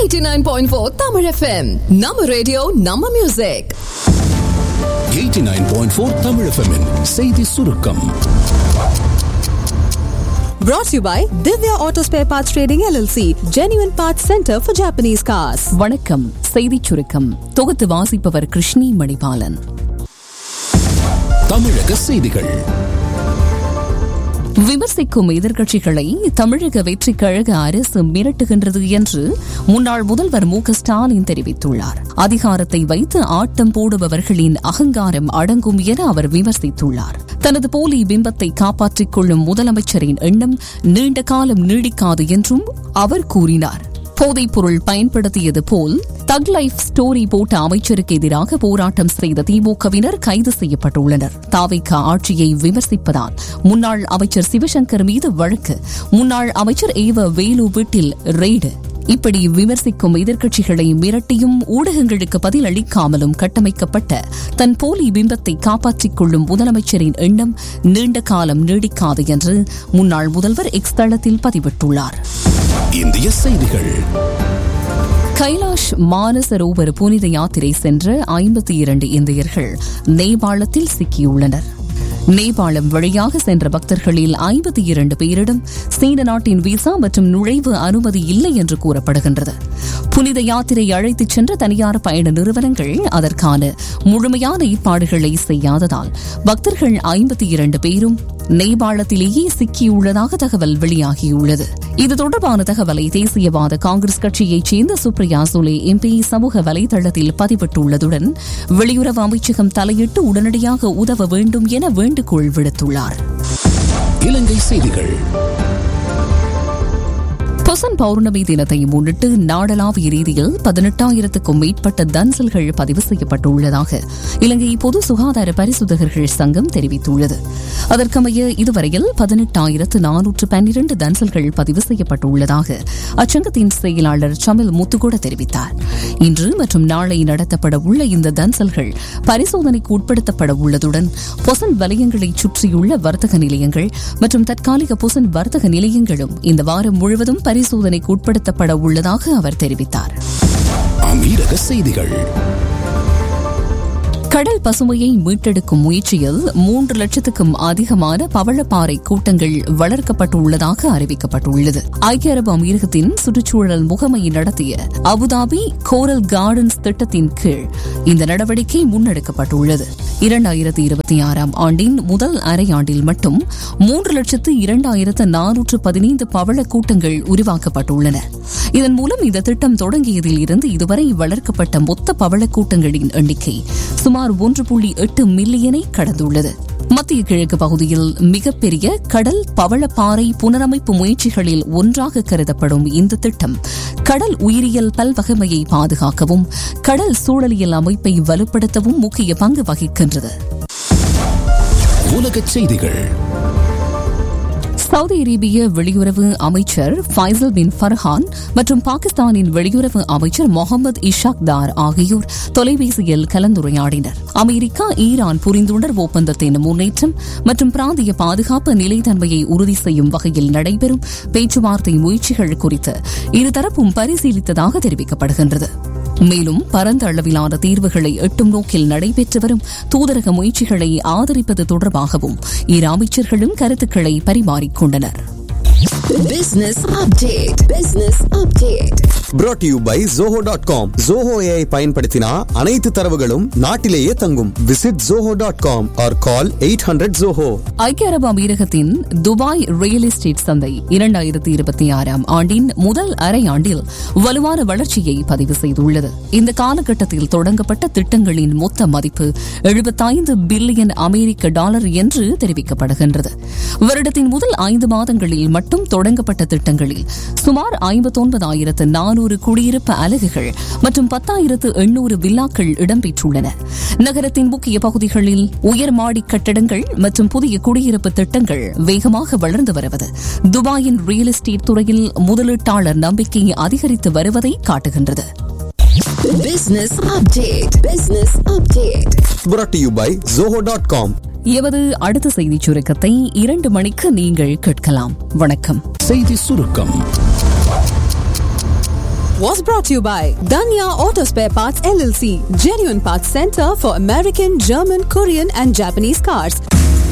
89.4 Tamil FM. நம்ம radio நம்ம music 89.4 Tamil FM -இன் செய்தி சுருக்கம் brought to you by Divya Auto Spare Parts Trading LLC, Genuine Parts Center for Japanese cars. வணக்கம் செய்திச் சுருக்கம் தொகுத்து வாசிப்பவர் கிருஷ்ணி மணிபாலன் தமிழக செய்திகள் விமர்சிக்கும் எதிர்க்கட்சிகளை தமிழக வெற்றிக் கழக அரசு மிரட்டுகின்றது என்று முன்னாள் முதல்வர் மு க ஸ்டாலின் தெரிவித்துள்ளார் அதிகாரத்தை வைத்து ஆட்டம் போடுபவர்களின் அகங்காரம் அடங்கும் என அவர் விமர்சித்துள்ளார் தனது போலி பிம்பத்தை காப்பாற்றிக் கொள்ளும் முதலமைச்சரின் எண்ணம் நீண்ட காலம் நீடிக்காது என்றும் அவர் கூறினார் போதைப்பொருள் பயன்படுத்தியது போல் தக் லைஃப் ஸ்டோரி போட்ட அமைச்சருக்கு எதிராக போராட்டம் செய்த திமுகவினர் கைது செய்யப்பட்டுள்ளனர் தாவைக்க ஆட்சியை விமர்சிப்பதால் முன்னாள் அமைச்சர் சிவசங்கர் மீது வழக்கு முன்னாள் அமைச்சர் ஏவ வேலு வீட்டில் ரெய்டு இப்படி விமர்சிக்கும் எதிர்க்கட்சிகளை மிரட்டியும் ஊடகங்களுக்கு பதில் அளிக்காமலும் கட்டமைக்கப்பட்ட தன் போலி பிம்பத்தை காப்பாற்றிக் கொள்ளும் முதலமைச்சரின் எண்ணம் நீண்ட காலம் நீடிக்காது என்று முன்னாள் முதல்வர் எக்ஸ் தளத்தில் பதிவிட்டுள்ளார் இந்திய செய்திகள் கைலாஷ் மானசரோவர் புனித யாத்திரை சென்ற ஐம்பத்தி இரண்டு இந்தியர்கள் நேபாளத்தில் சிக்கியுள்ளனர் நேபாளம் வழியாக சென்ற பக்தர்களில் ஐம்பத்தி இரண்டு பேரிடம் சீன நாட்டின் விசா மற்றும் நுழைவு அனுமதி இல்லை என்று கூறப்படுகின்றது புனித யாத்திரை அழைத்துச் சென்ற தனியார் பயண நிறுவனங்கள் அதற்கான முழுமையான ஏற்பாடுகளை செய்யாததால் பக்தர்கள் ஐம்பத்தி இரண்டு பேரும் நேபாளத்திலேயே சிக்கியுள்ளதாக தகவல் வெளியாகியுள்ளது இது தொடர்பான தகவலை தேசியவாத காங்கிரஸ் கட்சியைச் சேர்ந்த சுப்ரியா சுலே எம்பி சமூக வலைதளத்தில் பதிவிட்டுள்ளதுடன் வெளியுறவு அமைச்சகம் தலையிட்டு உடனடியாக உதவ வேண்டும் என வேண்டுகோள் விடுத்துள்ளார் இலங்கை செய்திகள் பொசன் பௌர்ணமி தினத்தை முன்னிட்டு நாடளாவிய ரீதியில் பதினெட்டாயிரத்துக்கும் மேற்பட்ட தன்சல்கள் பதிவு செய்யப்பட்டுள்ளதாக இலங்கை பொது சுகாதார பரிசுத்தகர்கள் சங்கம் தெரிவித்துள்ளது அதற்கமைய இதுவரையில் பதினெட்டாயிரத்து நானூற்று பன்னிரண்டு தன்சல்கள் பதிவு செய்யப்பட்டுள்ளதாக அச்சங்கத்தின் செயலாளர் சமில் முத்துகூட தெரிவித்தார் இன்று மற்றும் நாளை நடத்தப்பட உள்ள இந்த தன்சல்கள் பரிசோதனைக்கு உட்படுத்தப்பட உள்ளதுடன் பொசன் வலயங்களைச் சுற்றியுள்ள வர்த்தக நிலையங்கள் மற்றும் தற்காலிக பொசன் வர்த்தக நிலையங்களும் இந்த வாரம் முழுவதும் பரிசோதனைக்கு உட்படுத்தப்பட உள்ளதாக அவர் தெரிவித்தார் அமீரக செய்திகள் கடல் பசுமையை மீட்டெடுக்கும் முயற்சியில் மூன்று லட்சத்துக்கும் அதிகமான பவளப்பாறை கூட்டங்கள் வளர்க்கப்பட்டுள்ளதாக அறிவிக்கப்பட்டுள்ளது ஐக்கிய அரபு அமீரகத்தின் சுற்றுச்சூழல் முகமை நடத்திய அபுதாபி கோரல் கார்டன்ஸ் திட்டத்தின் கீழ் இந்த நடவடிக்கை முன்னெடுக்கப்பட்டுள்ளது இரண்டாயிரத்தி இருபத்தி ஆறாம் ஆண்டின் முதல் அரையாண்டில் மட்டும் மூன்று லட்சத்து இரண்டாயிரத்து நானூற்று பதினைந்து பவள கூட்டங்கள் உருவாக்கப்பட்டுள்ளன இதன் மூலம் இந்த திட்டம் தொடங்கியதில் இருந்து இதுவரை வளர்க்கப்பட்ட மொத்த பவள கூட்டங்களின் எண்ணிக்கை சுமார் ஒன்று புள்ளி எட்டு மில்லியனை கடந்துள்ளது மத்திய கிழக்கு பகுதியில் மிகப்பெரிய கடல் பவளப்பாறை புனரமைப்பு முயற்சிகளில் ஒன்றாக கருதப்படும் இந்த திட்டம் கடல் உயிரியல் பல்வகைமையை பாதுகாக்கவும் கடல் சூழலியல் அமைப்பை வலுப்படுத்தவும் முக்கிய பங்கு வகிக்கின்றது உலகச் செய்திகள் சவுதி அரேபிய வெளியுறவு அமைச்சர் ஃபைசல் பின் ஃபர்ஹான் மற்றும் பாகிஸ்தானின் வெளியுறவு அமைச்சர் முகமது இஷாக் தார் ஆகியோர் தொலைபேசியில் கலந்துரையாடினர் அமெரிக்கா ஈரான் புரிந்துணர்வு ஒப்பந்தத்தின் முன்னேற்றம் மற்றும் பிராந்திய பாதுகாப்பு நிலைத்தன்மையை உறுதி செய்யும் வகையில் நடைபெறும் பேச்சுவார்த்தை முயற்சிகள் குறித்து இருதரப்பும் பரிசீலித்ததாக தெரிவிக்கப்படுகின்றது மேலும் பரந்த அளவிலான தீர்வுகளை எட்டும் நோக்கில் நடைபெற்று வரும் தூதரக முயற்சிகளை ஆதரிப்பது தொடர்பாகவும் இரு அமைச்சர்களும் கருத்துக்களை பரிமாறிக்கொண்டனர் Business update. Business update. brought to you by zoho.com zoho ai பயன்படுத்தினா அனைத்து தரவுகளும் நாட்டிலேயே தங்கும் visit zoho.com or call 800 zoho ஐக்கிய அரபு அமீரகத்தின் துபாய் ரியல் எஸ்டேட் சந்தை இரண்டாயிரத்தி இருபத்தி ஆறாம் ஆண்டின் முதல் அரையாண்டில் வலுவான வளர்ச்சியை பதிவு செய்துள்ளது இந்த காலகட்டத்தில் தொடங்கப்பட்ட திட்டங்களின் மொத்த மதிப்பு எழுபத்தைந்து பில்லியன் அமெரிக்க டாலர் என்று தெரிவிக்கப்படுகின்றது வருடத்தின் முதல் ஐந்து மாதங்களில் மட்டும் தொடங்கப்பட்ட திட்டங்களில் சுமார் ஐம்பத்தொன்பதாயிரத்து நானூறு குடியிருப்பு அலகுகள் மற்றும் பத்தாயிரத்து எண்ணூறு வில்லாக்கள் இடம்பெற்றுள்ளன நகரத்தின் முக்கிய பகுதிகளில் உயர் மாடி கட்டடங்கள் மற்றும் புதிய குடியிருப்பு திட்டங்கள் வேகமாக வளர்ந்து வருவது துபாயின் ரியல் எஸ்டேட் துறையில் முதலீட்டாளர் நம்பிக்கை அதிகரித்து வருவதை காட்டுகின்றது Business update. Business update. brought to you by zoho.com எமது அடுத்த செய்திச் சுருக்கத்தை இரண்டு மணிக்கு நீங்கள் கேட்கலாம் வணக்கம் செய்தி சுருக்கம் was brought to you by Danya Auto Spare Parts LLC, genuine parts center for American, German, Korean, and Japanese cars.